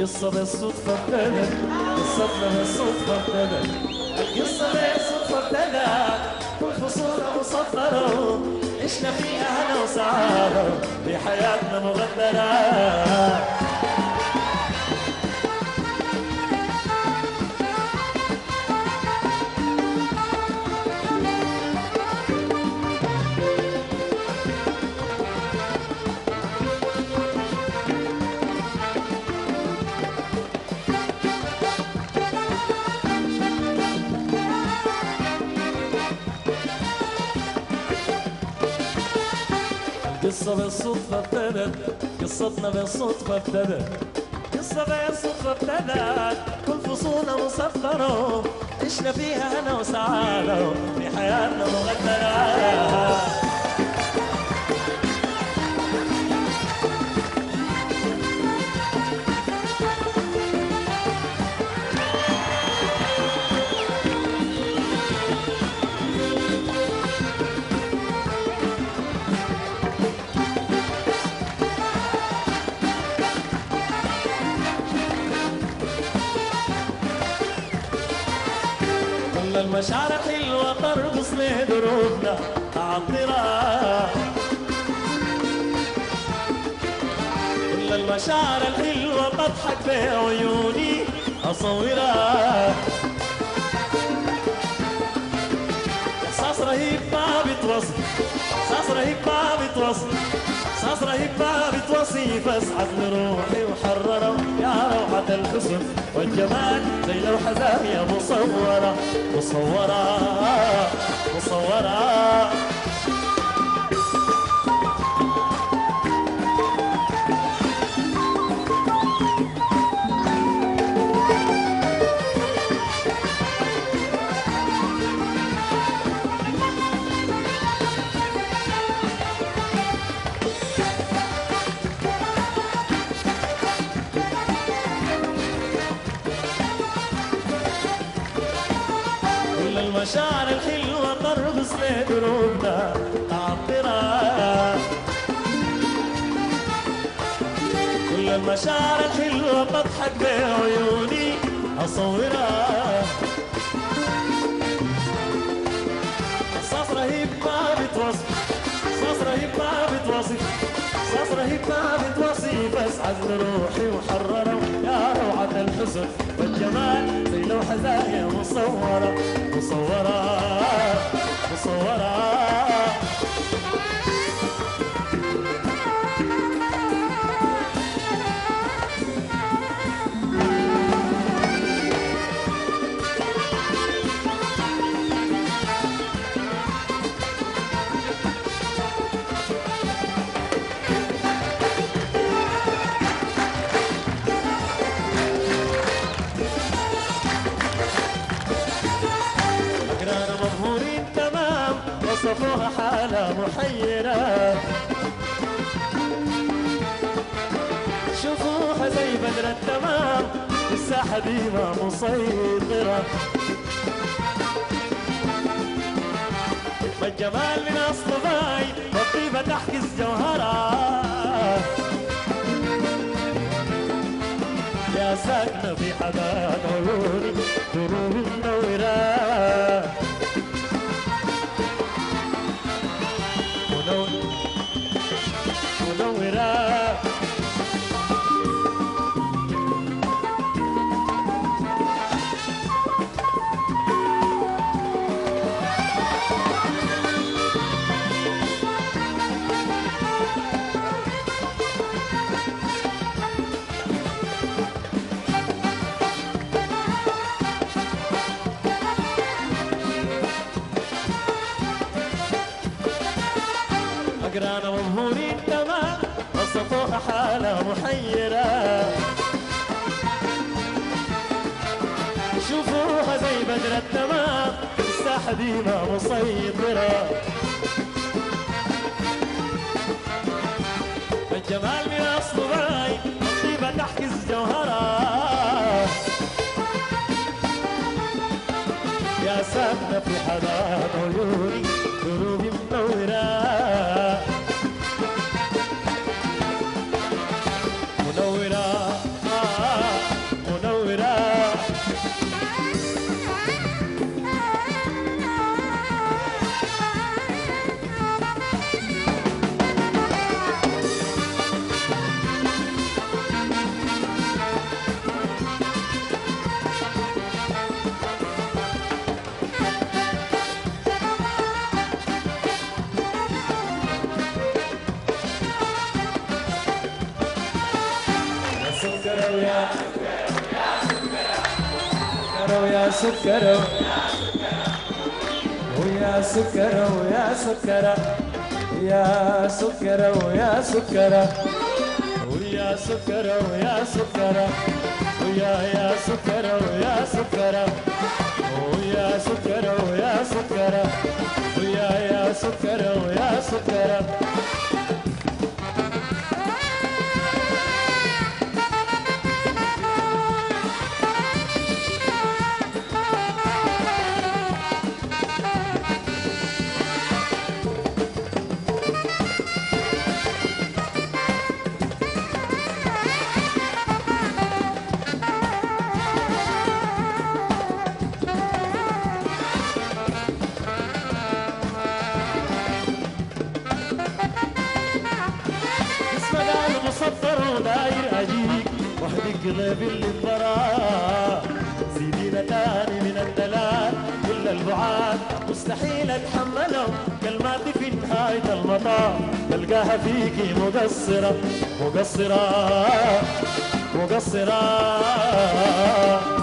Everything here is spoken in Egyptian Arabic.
القصة بالصدفة ابتدت قصتنا بالصدفة ابتدت القصة بالصدفة ابتدت كل فصولها مصفرة عشنا فيها هنا وسعادة بحياتنا مغدرة قصة بالصدفة ابتدت قصتنا بالصدفة ابتدت قصة بالصدفة ابتدت كل فصولنا مسفرة عشنا فيها هنا وسعادة في حياتنا مغدرة كل المشاعر حلوة ترقص لدروبنا عطرة كل المشاعر الحلوة تضحك في عيوني أصورها إحساس رهيب ما بتوصف إحساس رهيب ما بتوصف إحساس رهيب ما بتوصف أسعد لروحي وحرره يا روعة الحسن والجمال زي لوحة زاوية مصورة مصورة مصورة كل المشاعر الحلوة ترقص لدروبنا عطرة كل المشاعر الحلوة تضحك بعيوني أصورها إحساس رهيب ما بتوصف إحساس رهيب ما بتوصف إحساس رهيب ما بتوصف أسعد لروحي وحرره يا روعة الحزن والجمال زي لوحة زاهية مصورة مصورة مصورة أقرانا مبهورين تمام وصفوها حالة محيرة شوفوها زي بدر التمام الساحة ديما مسيطرة والجمال من أصل باي والطيبة تحكي جوهرة يا ساكنة في حداد عيوني دروب منورة منور- منورة أقرانا مبهورين تمام وصفوها حالة محيرة شوفوها زي بدر التمام الساحة ديما مسيطرة الجمال من أصل باي الطيبة تحكي الجوهرة يا ساكنة في حداد عيوني قلوبي منورة منورة آه سكر ويا سكر ويا سكر ويا سكر ويا سكر يا سكر ويا سكر ويا سكر ويا سكر ويا يا سكر ويا سكر ويا سكر ويا سكر ويا يا سكر ويا سكر اسمك انا مسطر وداير اجيك وحدك قلب اللي انبرى زيدينا تاني من الدلال كل البعاد مستحيل اتحمله كلماتي في نهاية المطاف تلقاها فيكي مقصرة مقصرة مقصرة